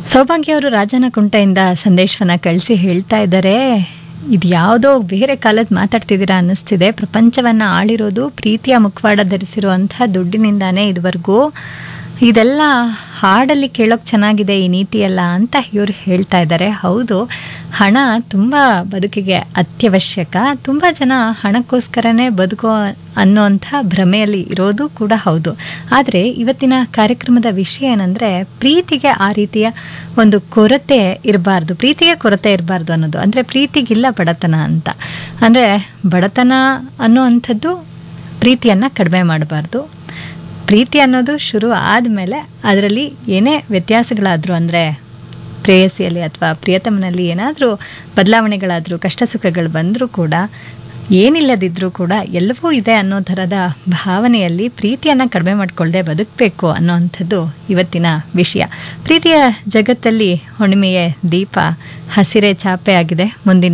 ಸೌಭಾಗ್ಯ ಅವರು ರಾಜನಕುಂಟೆಯಿಂದ ಸಂದೇಶವನ್ನ ಕಳಿಸಿ ಹೇಳ್ತಾ ಇದ್ದಾರೆ ಇದು ಯಾವುದೋ ಬೇರೆ ಕಾಲದ ಮಾತಾಡ್ತಿದ್ದೀರಾ ಅನ್ನಿಸ್ತಿದೆ ಪ್ರಪಂಚವನ್ನ ಆಳಿರೋದು ಪ್ರೀತಿಯ ಮುಖವಾಡ ಧರಿಸಿರುವಂತಹ ದುಡ್ಡಿನಿಂದಾನೇ ಇದುವರೆಗೂ ಇದೆಲ್ಲ ಹಾಡಲ್ಲಿ ಕೇಳೋಕೆ ಚೆನ್ನಾಗಿದೆ ಈ ನೀತಿಯೆಲ್ಲ ಅಂತ ಇವರು ಹೇಳ್ತಾ ಇದ್ದಾರೆ ಹೌದು ಹಣ ತುಂಬ ಬದುಕಿಗೆ ಅತ್ಯವಶ್ಯಕ ತುಂಬ ಜನ ಹಣಕ್ಕೋಸ್ಕರನೇ ಬದುಕೋ ಅನ್ನೋಂಥ ಭ್ರಮೆಯಲ್ಲಿ ಇರೋದು ಕೂಡ ಹೌದು ಆದರೆ ಇವತ್ತಿನ ಕಾರ್ಯಕ್ರಮದ ವಿಷಯ ಏನಂದರೆ ಪ್ರೀತಿಗೆ ಆ ರೀತಿಯ ಒಂದು ಕೊರತೆ ಇರಬಾರ್ದು ಪ್ರೀತಿಗೆ ಕೊರತೆ ಇರಬಾರ್ದು ಅನ್ನೋದು ಅಂದರೆ ಪ್ರೀತಿಗಿಲ್ಲ ಬಡತನ ಅಂತ ಅಂದರೆ ಬಡತನ ಅನ್ನೋ ಅಂಥದ್ದು ಪ್ರೀತಿಯನ್ನು ಕಡಿಮೆ ಮಾಡಬಾರ್ದು ಪ್ರೀತಿ ಅನ್ನೋದು ಶುರು ಆದಮೇಲೆ ಅದರಲ್ಲಿ ಏನೇ ವ್ಯತ್ಯಾಸಗಳಾದರೂ ಅಂದರೆ ಪ್ರೇಯಸಿಯಲ್ಲಿ ಅಥವಾ ಪ್ರಿಯತಮನಲ್ಲಿ ಏನಾದರೂ ಬದಲಾವಣೆಗಳಾದರೂ ಕಷ್ಟ ಸುಖಗಳು ಬಂದರೂ ಕೂಡ ಏನಿಲ್ಲದಿದ್ರೂ ಕೂಡ ಎಲ್ಲವೂ ಇದೆ ಅನ್ನೋ ಥರದ ಭಾವನೆಯಲ್ಲಿ ಪ್ರೀತಿಯನ್ನು ಕಡಿಮೆ ಮಾಡಿಕೊಳ್ಳದೆ ಬದುಕಬೇಕು ಅನ್ನೋವಂಥದ್ದು ಇವತ್ತಿನ ವಿಷಯ ಪ್ರೀತಿಯ ಜಗತ್ತಲ್ಲಿ ಹುಣ್ಣಿಮೆಯ ದೀಪ ಹಸಿರೆ ಚಾಪೆ ಆಗಿದೆ ಮುಂದಿನ